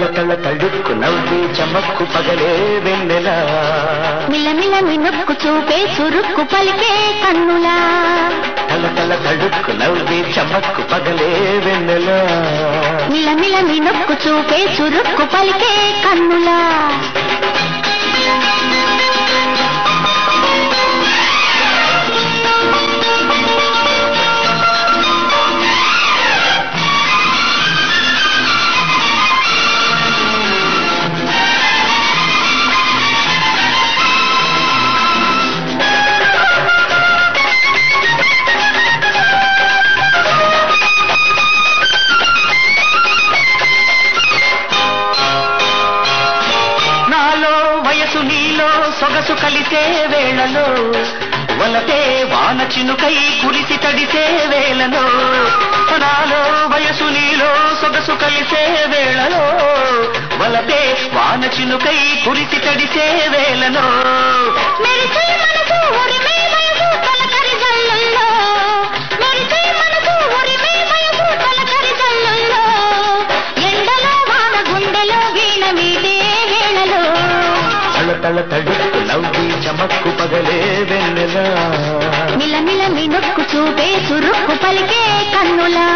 తల తడుక్కు నవ్వి చమక్కు పగలే వెన్నెలా మిలమిల మినుక్కు చూపే చురుక్కు పలికే కన్నులా తల తల తడుక్కు నవ్వి చమక్కు పగలే వెన్నెలా మిలమిల మినుక్కు చూపే చురుక్కు పలికే కన్నులా నాలో వయసు నీలో సొగసు కలిసే వేళలో వలతే వాన చినుకై కురిసి తడిసే వేళలో నాలో వయసు నీలో సొగసు కలిసే వేళలో వలతే వాన చినుకై కురిసి తడిసే వేళలో మెరిసే మనసు ఉరిమే వయసు తొలకరి జల్లుల్లో మెరిసే మనసు ఉరిమే వయసు తొలకరి జల్లుల్లో ఎండలో వాన గుండెలో వీణ మీదే వేళలో తల తల తడుక్కు నవ్వి చమక్కు పగలే వెన్నెలా మిలమిల మినుక్కు చూపే చురుక్కు పలికే కన్నులా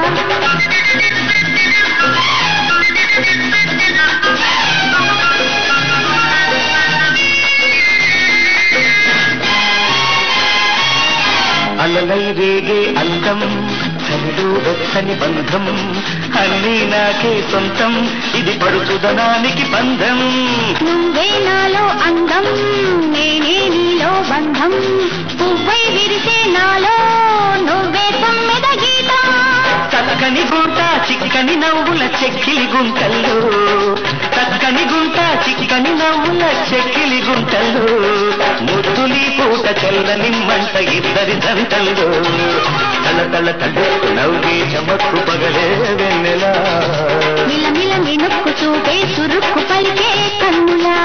అలలై రేగే అందం చలిలో వెచ్చని బంధం అన్నీ నాకే సొంతం ఇది పడుచుదనానికి బంధం నువ్వే నాలో అందం నేనే నీలో బంధం పువ్వై విరిసే నాలో నువ్వే తమ్మెద గీతం చక్కని గుంట చిక్కని నవ్వుల చెక్కిలి గుంటల్లో చక్కని గుంట చిక్కని నవ్వుల చెక్కిలి గుంటల్లో ముద్దులి పూట చల్లని మంట ఇద్దరి జంటల్లో తల తల తడుక్కు నవ్వి చమక్కు పగలే వెన్నెలా మిలమిల మినుక్కు చూపే చురుక్కు పలికే కన్నులా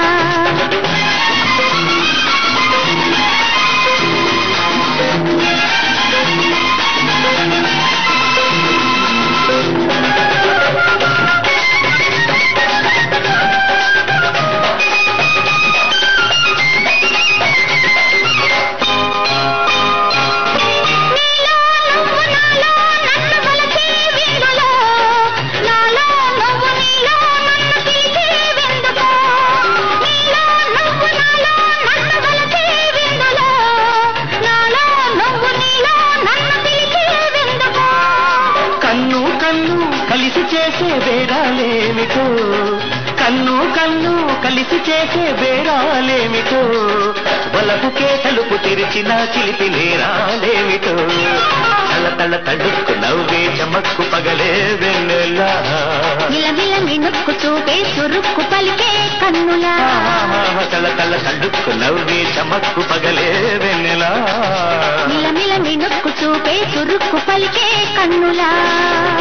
నీలో నువ్వు నాలో నన్ను వలసే విందులో నాలో నువ్వు నీలో నన్ను పిలిచే విందుకో నీలో నువ్వు నాలో నన్ను వలసే విందులో నాలో నువ్వు నీలో నన్ను పిలిచే విందుకో కన్ను కన్ను కలిసి చేసే బేరాలేమిటో కన్ను కన్ను కలిసి చేసే బేరాలేమిటో బలపుకే తలుపు తెరిచిన చిలిపి నేరాలేమిటో తల తల తడుక్కు నవ్వే చమక్కు పగలే వెన్నెలా మిలమిల మినుక్కు చూపే చురుక్కు పలికే కన్నులా తల తల తడుక్కు నవ్వే చమక్కు పగలే వెన్నెలా మిలమిల మినుక్కు చూపే చురుక్కు పలికే కన్నులా